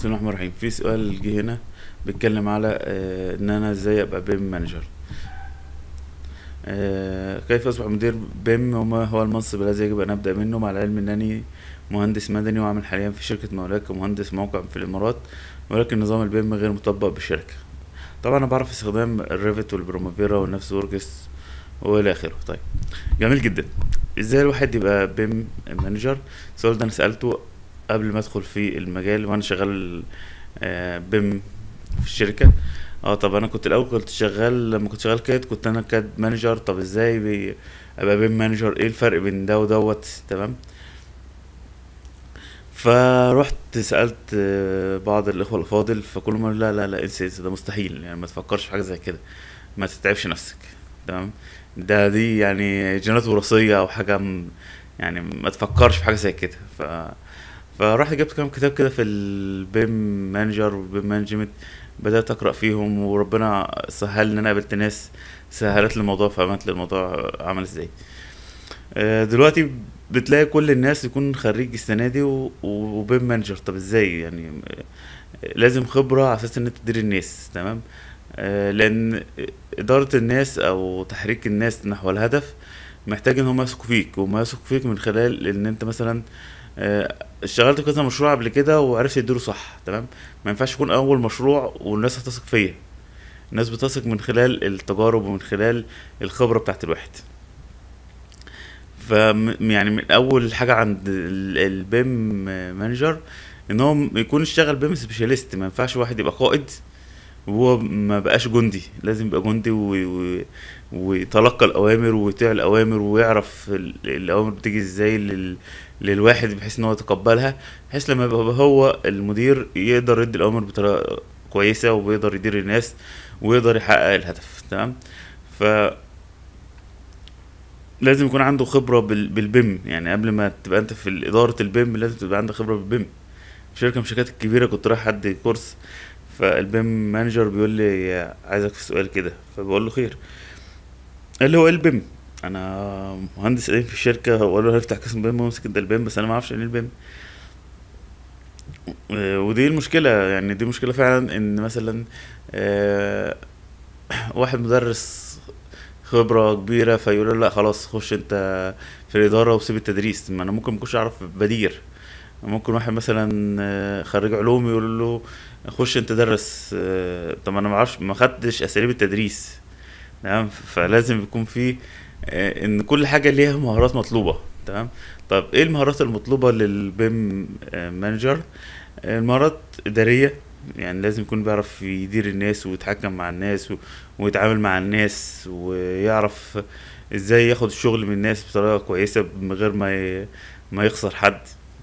بسم الله الرحمن الرحيم في سؤال جه هنا بيتكلم على آه، ان انا ازاي ابقى بيم مانجر آه، كيف اصبح مدير بيم وما هو المنصب الذي يجب ان ابدا منه مع العلم انني مهندس مدني واعمل حاليا في شركة ملاك كمهندس موقع في الامارات ولكن نظام البيم غير مطبق بالشركة طبعا انا بعرف استخدام الريفت والبرومافيرا والنفس وركس والى اخره طيب جميل جدا ازاي الواحد يبقى بيم مانجر السؤال ده انا سألته قبل ما ادخل في المجال وانا شغال آه، بيم في الشركة اه طب انا كنت الاول كنت شغال لما كنت شغال كاد كنت انا كاد مانجر طب ازاي بي- ابقى بيم مانجر ايه الفرق بين ده ودوت تمام فروحت سألت آه، بعض الإخوة الأفاضل فكلهم قالوا لا لا لا انسى انسى ده مستحيل يعني ما تفكرش في حاجة زي كده ما تتعبش نفسك تمام ده دي يعني جينات وراثية أو حاجة م- يعني ما تفكرش في حاجة زي كده ف فرحت جبت كام كتاب كده في البيم مانجر والبيم مانجمنت بدأت أقرأ فيهم وربنا سهل إن أنا قابلت ناس سهلت لي الموضوع فهمت لي الموضوع عمل ازاي آه، دلوقتي بتلاقي كل الناس يكون خريج السنة دي و- و- وبيم مانجر طب ازاي يعني آه، لازم خبرة على أساس إن أنت تدير الناس تمام آه، لأن إدارة الناس أو تحريك الناس نحو الهدف محتاج إن هم يثقوا فيك وما يثقوا فيك من خلال إن أنت مثلا آه، اشتغلت في كذا مشروع قبل كده وعرفت تديره صح تمام ما ينفعش يكون أول مشروع والناس هتثق فيا الناس بتثق من خلال التجارب ومن خلال الخبرة بتاعت الواحد ف يعني من اول حاجه عند ال- البيم مانجر ان هو م- يكون اشتغل بيم سبيشاليست ما ينفعش واحد يبقى قائد وهو ما بقاش جندي لازم يبقى جندي و... و... ويتلقى الاوامر ويطيع الاوامر ويعرف ال- الاوامر بتيجي ازاي لل... للواحد بحيث ان هو يتقبلها بحيث لما يبقى هو المدير يقدر يدي الاوامر بطريقه كويسه وبيقدر يدير الناس ويقدر يحقق الهدف تمام ف لازم يكون عنده خبرة بال- بالبيم يعني قبل ما تبقى انت في إدارة البيم لازم تبقى عندك خبرة بالبيم في شركة من الشركات الكبيرة كنت رايح أدي كورس فالبيم مانجر بيقول لي عايزك في سؤال كده فبقول له خير قال لي هو ايه البيم انا مهندس قديم في الشركة وقال له هنفتح قسم بيم وامسك ده البيم بس انا ما اعرفش يعني ايه البيم آه، ودي المشكلة يعني دي مشكلة فعلا ان مثلا آه، واحد مدرس خبرة كبيرة فيقول له لا خلاص خش انت في الإدارة وسيب التدريس ما أنا ممكن مكنش أعرف بدير ممكن واحد مثلا آه، خريج علوم يقول له خش انت درس آه، طب أنا معرفش ما خدتش أساليب التدريس تمام فلازم يكون في آه، إن كل حاجة ليها مهارات مطلوبة تمام طب ايه المهارات المطلوبة للبيم آه، مانجر آه، المهارات إدارية يعني لازم يكون بيعرف يدير الناس ويتحكم مع الناس و... ويتعامل مع الناس ويعرف ازاي ياخد الشغل من الناس بطريقة كويسة من غير ما ي... ما يخسر حد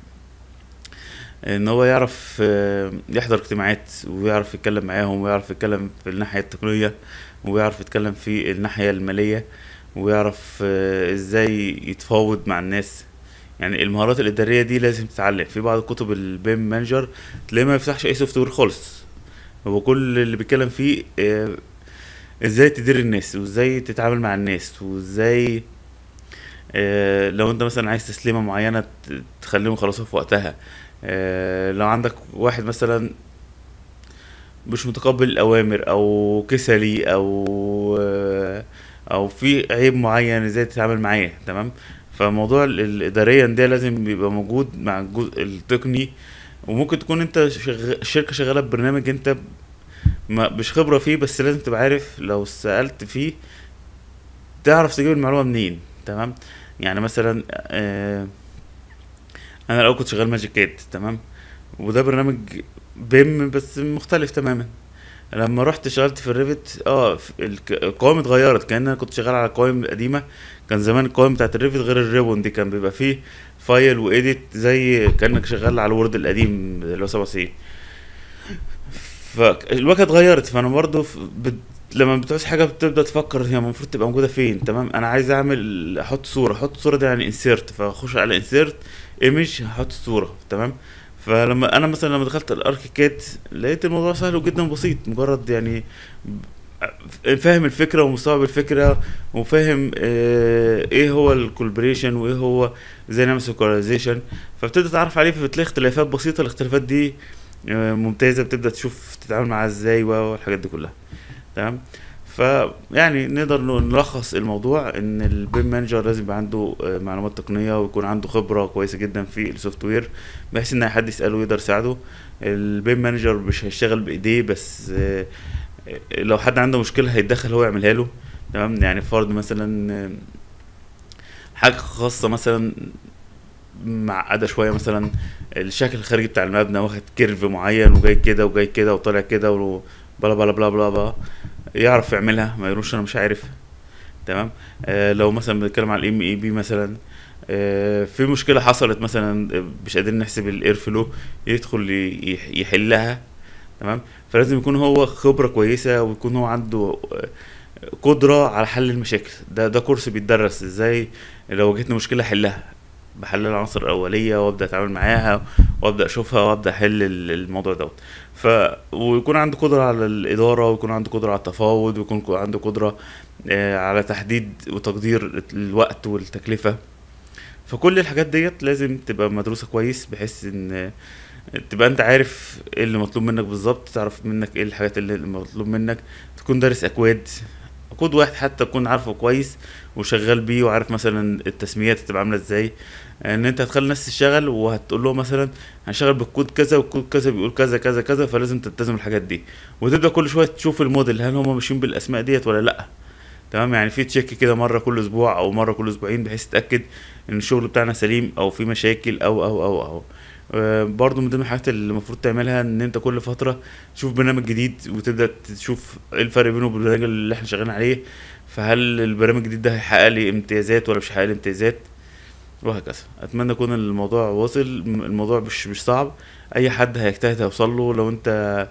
ان هو يعرف آه، يحضر اجتماعات ويعرف يتكلم معاهم ويعرف يتكلم في الناحية التقنية ويعرف يتكلم في الناحية المالية ويعرف آه، ازاي يتفاوض مع الناس يعني المهارات الإدارية دي لازم تتعلم في بعض كتب البيم مانجر تلاقيه ما يفتحش أي سوفت وير خالص هو كل اللي بيتكلم فيه آه، ازاي تدير الناس وازاي تتعامل مع الناس وازاي آه، لو انت مثلا عايز تسليمة معينة ت- تخليهم يخلصوها في وقتها آه، لو عندك واحد مثلا مش متقبل الأوامر أو كسلي أو آه، أو في عيب معين ازاي تتعامل معاه تمام فموضوع ال- الإداريا ده لازم يبقى موجود مع الجزء التقني وممكن تكون انت شغ... الشركة شغالة ببرنامج انت ما مش خبرة فيه بس لازم تبقى عارف لو سألت فيه تعرف تجيب المعلومة منين تمام يعني مثلا آه انا الاول كنت شغال ماجيك كاد تمام وده برنامج بيم بس مختلف تماما لما رحت اشتغلت في الريفت اه في الك- القوائم اتغيرت كان انا كنت شغال على القوائم القديمه كان زمان القوائم بتاعت الريفت غير الريبون دي كان بيبقى فيه فايل وايديت زي كانك شغال على الوورد القديم اللي هو 97 فالواجهه اتغيرت فانا برضو ف- بت... لما بتعوز حاجه بتبدا تفكر هي المفروض تبقى موجوده فين تمام انا عايز اعمل احط صوره احط صوره دي يعني انسيرت فاخش على انسيرت ايمج هحط الصوره تمام فلما انا مثلا لما دخلت الاركيكاد لقيت الموضوع سهل جدا وبسيط مجرد يعني فاهم الفكره ومستوعب الفكره وفاهم آه، ايه هو الكولبريشن وايه هو ازاي نعمل سيكولايزيشن فبتبدا تعرف عليه فبتلاقي اختلافات بسيطه الاختلافات دي آه، ممتازه بتبدا تشوف تتعامل معاها ازاي والحاجات دي كلها تمام فيعني نقدر نلخص الموضوع ان البيم مانجر لازم يبقى عنده آه، معلومات تقنيه ويكون عنده خبره كويسه جدا في السوفت وير بحيث ان اي حد يساله يقدر يساعده البيم مانجر مش هيشتغل بايديه بس آه، لو حد عنده مشكله هيتدخل هو يعملها له تمام يعني فرض مثلا آه، حاجه خاصه مثلا معقده شويه مثلا الشكل الخارجي بتاع المبنى واخد كيرف معين وجاي كده وجاي كده وطالع كده و- بلا بلا بلا بلا بلا يعرف يعملها ما يقولوش انا مش عارف تمام آه لو مثلا بنتكلم على الام اي بي مثلا آه في مشكله حصلت مثلا آه، مش قادرين نحسب الاير فلو يدخل ي- يح- يحلها تمام فلازم يكون هو خبره كويسه ويكون هو عنده آه، قدره على حل المشاكل ده ده كورس بيتدرس ازاي لو واجهتني مشكله احلها بحلل العناصر الاوليه وابدا اتعامل معاها وابدا اشوفها وابدا احل ال- الموضوع دوت ف ويكون عنده قدره على الاداره ويكون عنده قدره على التفاوض ويكون ك- عنده قدره آه، على تحديد وتقدير الوقت والتكلفه فكل الحاجات ديت لازم تبقى مدروسه كويس بحيث ان تبقى انت عارف ايه اللي مطلوب منك بالظبط تعرف منك ايه الحاجات اللي مطلوب منك تكون دارس اكواد كود واحد حتى تكون عارفه كويس وشغال بيه وعارف مثلا التسميات تبقى عامله ازاي ان انت هتخلي الناس تشتغل وهتقول له مثلا هنشتغل بالكود كذا والكود كذا بيقول كذا كذا كذا فلازم تلتزم الحاجات دي وتبدا كل شويه تشوف الموديل هل هم ماشيين بالاسماء ديت ولا لا تمام يعني في تشيك كده مره كل اسبوع او مره كل اسبوعين بحيث تتاكد ان الشغل بتاعنا سليم او في مشاكل او او او او آه، برضو من ضمن الحاجات اللي المفروض تعملها ان انت كل فتره تشوف برنامج جديد وتبدا تشوف ايه الفرق بينه وبين البرنامج اللي احنا شغالين عليه فهل البرنامج الجديد ده هيحقق لي امتيازات ولا مش هيحقق لي امتيازات وهكذا اتمنى يكون الموضوع واصل الموضوع مش مش صعب اي حد هيجتهد هيوصل له لو انت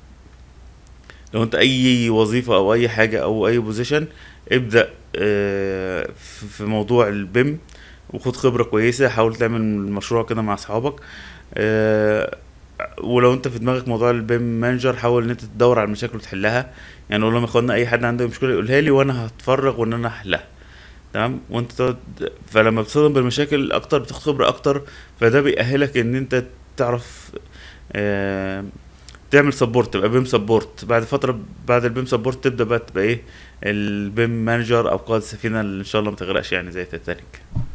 لو انت اي وظيفه او اي حاجه او اي بوزيشن ابدا آه، في في موضوع البيم وخد خبره كويسه حاول تعمل مشروع كده مع اصحابك آه، ولو انت في دماغك موضوع البيم مانجر حاول ان انت تدور على المشاكل وتحلها يعني قول لهم يا اخوانا اي حد عنده مشكله يقولها لي وانا هتفرغ وان انا احلها تمام وانت تقعد فلما بتصطدم بالمشاكل اكتر بتاخد خبره اكتر فده بيأهلك ان انت تعرف آه تعمل سبورت تبقى بيم سبورت بعد فتره بعد البيم سبورت تبدا بقى تبقى ايه البيم مانجر او قائد السفينه اللي ان شاء الله ما تغرقش يعني زي تيتانيك